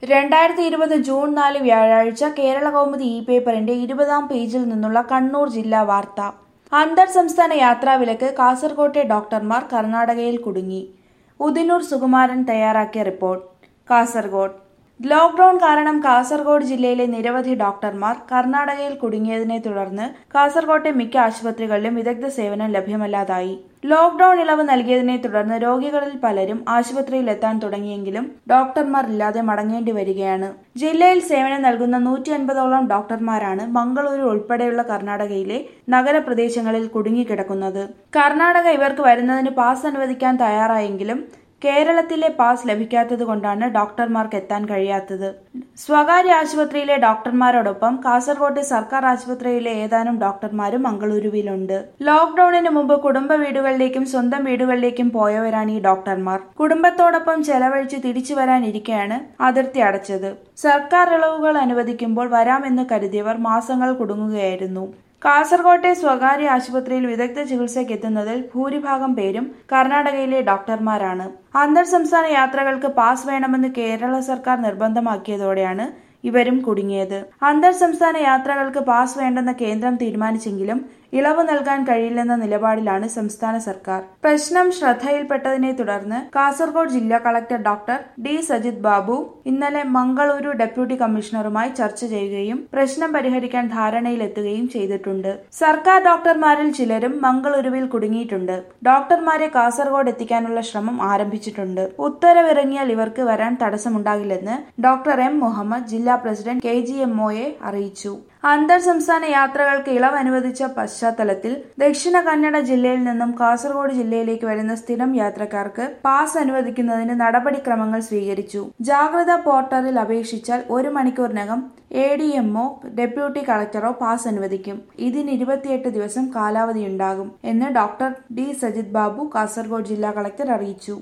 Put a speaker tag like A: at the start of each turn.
A: രണ്ടായിരത്തി ഇരുപത് ജൂൺ നാല് വ്യാഴാഴ്ച കേരള കൗമുദി ഇ പേപ്പറിന്റെ ഇരുപതാം പേജിൽ നിന്നുള്ള കണ്ണൂർ ജില്ലാ വാർത്ത അന്തർ സംസ്ഥാന യാത്രാവിലക്ക് കാസർകോട്ടെ ഡോക്ടർമാർ കർണാടകയിൽ കുടുങ്ങി ഉദിനൂർ സുകുമാരൻ തയ്യാറാക്കിയ റിപ്പോർട്ട് കാസർഗോഡ് ലോക്ഡൌൺ കാരണം കാസർഗോഡ് ജില്ലയിലെ നിരവധി ഡോക്ടർമാർ കർണാടകയിൽ കുടുങ്ങിയതിനെ തുടർന്ന് കാസർകോട്ടെ മിക്ക ആശുപത്രികളിലും വിദഗ്ധ സേവനം ലഭ്യമല്ലാതായി ലോക്ഡൌൺ ഇളവ് നൽകിയതിനെ തുടർന്ന് രോഗികളിൽ പലരും ആശുപത്രിയിൽ എത്താൻ തുടങ്ങിയെങ്കിലും ഡോക്ടർമാർ ഇല്ലാതെ മടങ്ങേണ്ടി വരികയാണ് ജില്ലയിൽ സേവനം നൽകുന്ന നൂറ്റി അൻപതോളം ഡോക്ടർമാരാണ് മംഗളൂരു ഉൾപ്പെടെയുള്ള കർണാടകയിലെ നഗരപ്രദേശങ്ങളിൽ കുടുങ്ങിക്കിടക്കുന്നത് കർണാടക ഇവർക്ക് വരുന്നതിന് പാസ് അനുവദിക്കാൻ തയ്യാറായെങ്കിലും കേരളത്തിലെ പാസ് ലഭിക്കാത്തത് കൊണ്ടാണ് ഡോക്ടർമാർക്ക് എത്താൻ കഴിയാത്തത് സ്വകാര്യ ആശുപത്രിയിലെ ഡോക്ടർമാരോടൊപ്പം കാസർകോട്ടെ സർക്കാർ ആശുപത്രിയിലെ ഏതാനും ഡോക്ടർമാരും മംഗളൂരുവിലുണ്ട് ലോക്ഡൌണിന് മുമ്പ് കുടുംബ വീടുകളിലേക്കും സ്വന്തം വീടുകളിലേക്കും പോയവരാണ് ഈ ഡോക്ടർമാർ കുടുംബത്തോടൊപ്പം ചെലവഴിച്ച് തിരിച്ചു വരാനിരിക്കെയാണ് അതിർത്തി അടച്ചത് സർക്കാർ ഇളവുകൾ അനുവദിക്കുമ്പോൾ വരാമെന്ന് കരുതിയവർ മാസങ്ങൾ കുടുങ്ങുകയായിരുന്നു കാസർകോട്ടെ സ്വകാര്യ ആശുപത്രിയിൽ വിദഗ്ധ ചികിത്സയ്ക്ക് എത്തുന്നതിൽ ഭൂരിഭാഗം പേരും കർണാടകയിലെ ഡോക്ടർമാരാണ് അന്തർ സംസ്ഥാന യാത്രകൾക്ക് പാസ് വേണമെന്ന് കേരള സർക്കാർ നിർബന്ധമാക്കിയതോടെയാണ് ഇവരും കുടുങ്ങിയത് അന്തർ സംസ്ഥാന യാത്രകൾക്ക് പാസ് വേണ്ടെന്ന കേന്ദ്രം തീരുമാനിച്ചെങ്കിലും ഇളവ് നൽകാൻ കഴിയില്ലെന്ന നിലപാടിലാണ് സംസ്ഥാന സർക്കാർ പ്രശ്നം ശ്രദ്ധയിൽപ്പെട്ടതിനെ തുടർന്ന് കാസർഗോഡ് ജില്ലാ collector doctor D Sajith Babu ഇന്നലെ മംഗളൂരു ഡെപ്യൂട്ടി കമ്മീഷണറുമായി ചർച്ച ചെയ്യുകയും പ്രശ്നം പരിഹരിക്കാൻ ധാരണയിലെത്തുകയും ചെയ്തിട്ടുണ്ട് സർക്കാർ ഡോക്ടർമാരിൽ ചിലരും മംഗളൂരുവിൽ കുടുങ്ങിയിട്ടുണ്ട് ഡോക്ടർമാരെ കാസർഗോഡ് എത്തിക്കാനുള്ള ശ്രമം ആരംഭിച്ചിട്ടുണ്ട് ഉത്തരവിറങ്ങിയാൽ ഇവർക്ക് വരാൻ തടസ്സമുണ്ടാകില്ലെന്ന് ഡോക്ടർ എം മുഹമ്മദ് ജില്ലാ പ്രസിഡന്റ് കെ ജി എം ഒയെ അറിയിച്ചു അന്തർ സംസ്ഥാന യാത്രകൾക്ക് ഇളവ് അനുവദിച്ച പശ്ചാത്തലത്തിൽ ദക്ഷിണ കന്നഡ ജില്ലയിൽ നിന്നും കാസർഗോഡ് ജില്ലയിലേക്ക് വരുന്ന സ്ഥിരം യാത്രക്കാർക്ക് പാസ് അനുവദിക്കുന്നതിന് നടപടിക്രമങ്ങൾ സ്വീകരിച്ചു ജാഗ്രതാ പോർട്ടലിൽ അപേക്ഷിച്ചാൽ ഒരു മണിക്കൂറിനകം എ ഡി എംഒ ഡെപ്യൂട്ടി കളക്ടറോ പാസ് അനുവദിക്കും ഇതിന് ഇരുപത്തിയെട്ട് ദിവസം കാലാവധിയുണ്ടാകും എന്ന് ഡോക്ടർ ഡി സജിത് ബാബു കാസർഗോഡ് ജില്ലാ കളക്ടർ അറിയിച്ചു